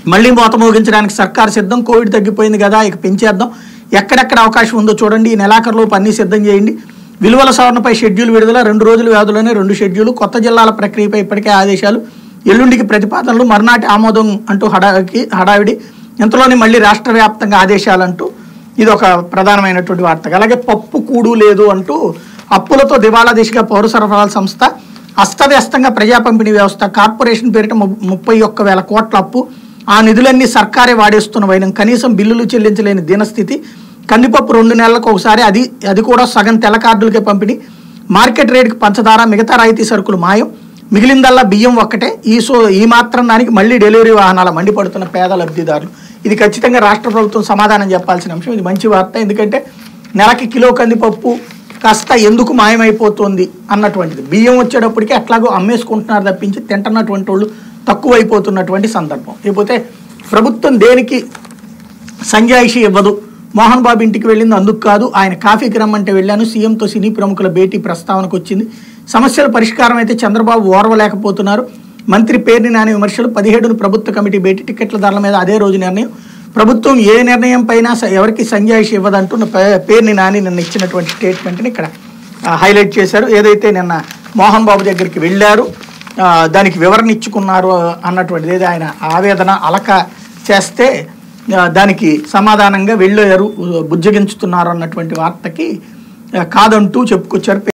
మళ్ళీ మోత మోగించడానికి సర్కార్ సిద్ధం కోవిడ్ తగ్గిపోయింది కదా ఇక పెంచేద్దాం ఎక్కడెక్కడ అవకాశం ఉందో చూడండి ఈ నెలాఖరులోపు అన్ని సిద్ధం చేయండి విలువల సవరణపై షెడ్యూల్ విడుదల రెండు రోజుల వ్యవధిలోనే రెండు షెడ్యూల్ కొత్త జిల్లాల ప్రక్రియపై ఇప్పటికే ఆదేశాలు ఎల్లుండికి ప్రతిపాదనలు మర్నాటి ఆమోదం అంటూ హడావికి హడావిడి ఇంతలోనే మళ్ళీ రాష్ట్ర వ్యాప్తంగా ఆదేశాలంటూ ఇది ఒక ప్రధానమైనటువంటి వార్త అలాగే పప్పు కూడు లేదు అంటూ అప్పులతో దివాళా దిశగా పౌర సరఫరాల సంస్థ అస్తవ్యస్తంగా ప్రజా పంపిణీ వ్యవస్థ కార్పొరేషన్ పేరిట ము- ముప్పై ఒక్క వేల కోట్ల అప్పు ఆ నిధులన్నీ సర్కారే వాడేస్తున్న వైనం కనీసం బిల్లులు చెల్లించలేని దీనస్థితి కందిపప్పు రెండు నెలలకు ఒకసారి అది అది కూడా సగం తెల్ల కార్డులకే పంపిణీ మార్కెట్ రేటుకి పంచదార మిగతా రాయితీ సరుకులు మాయం మిగిలిందల్లా బియ్యం ఒక్కటే ఈ సో ఈ మాత్రం దానికి మళ్ళీ డెలివరీ వాహనాల మండిపడుతున్న పేద లబ్ధిదారులు ఇది ఖచ్చితంగా రాష్ట్ర ప్రభుత్వం సమాధానం చెప్పాల్సిన అంశం ఇది మంచి వార్త ఎందుకంటే నెలకి కిలో కందిపప్పు కాస్త ఎందుకు మాయమైపోతుంది అన్నటువంటిది బియ్యం వచ్చేటప్పటికి ఎట్లాగో అమ్మేసుకుంటున్నారు తప్పించి తింటున్నటువంటి వాళ్ళు తక్కువైపోతున్నటువంటి సందర్భం లేకపోతే ప్రభుత్వం దేనికి సంజాయిషి ఇవ్వదు మోహన్ బాబు ఇంటికి వెళ్ళింది అందుకు కాదు ఆయన కాఫీకి రమ్మంటే వెళ్ళాను సీఎంతో సినీ ప్రముఖుల భేటీ ప్రస్తావనకు వచ్చింది సమస్యల పరిష్కారం అయితే చంద్రబాబు ఓర్వలేకపోతున్నారు మంత్రి పేర్ని నాని విమర్శలు పదిహేడును ప్రభుత్వ కమిటీ భేటీ టికెట్ల ధరల మీద అదే రోజు నిర్ణయం ప్రభుత్వం ఏ నిర్ణయం పైన స- ఎవరికి సంజాయిషి ఇవ్వదంటూ పే- పేర్ని నాని నిన్న ఇచ్చినటువంటి స్టేట్మెంట్ని ఇక్కడ ఆ, హైలైట్ చేశారు ఏదైతే నిన్న మోహన్ బాబు దగ్గరికి వెళ్ళారు ఆ, దానికి వివరణ ఇచ్చుకున్నారు అన్నటువంటిది ఏదో ఆయన ఆవేదన అలక చేస్తే ఆ, దానికి సమాధానంగా వెళ్ళారు బుజ్జగించుతున్నారు అన్నటువంటి వార్తకి ఆ, కాదంటూ చెప్పుకొచ్చారు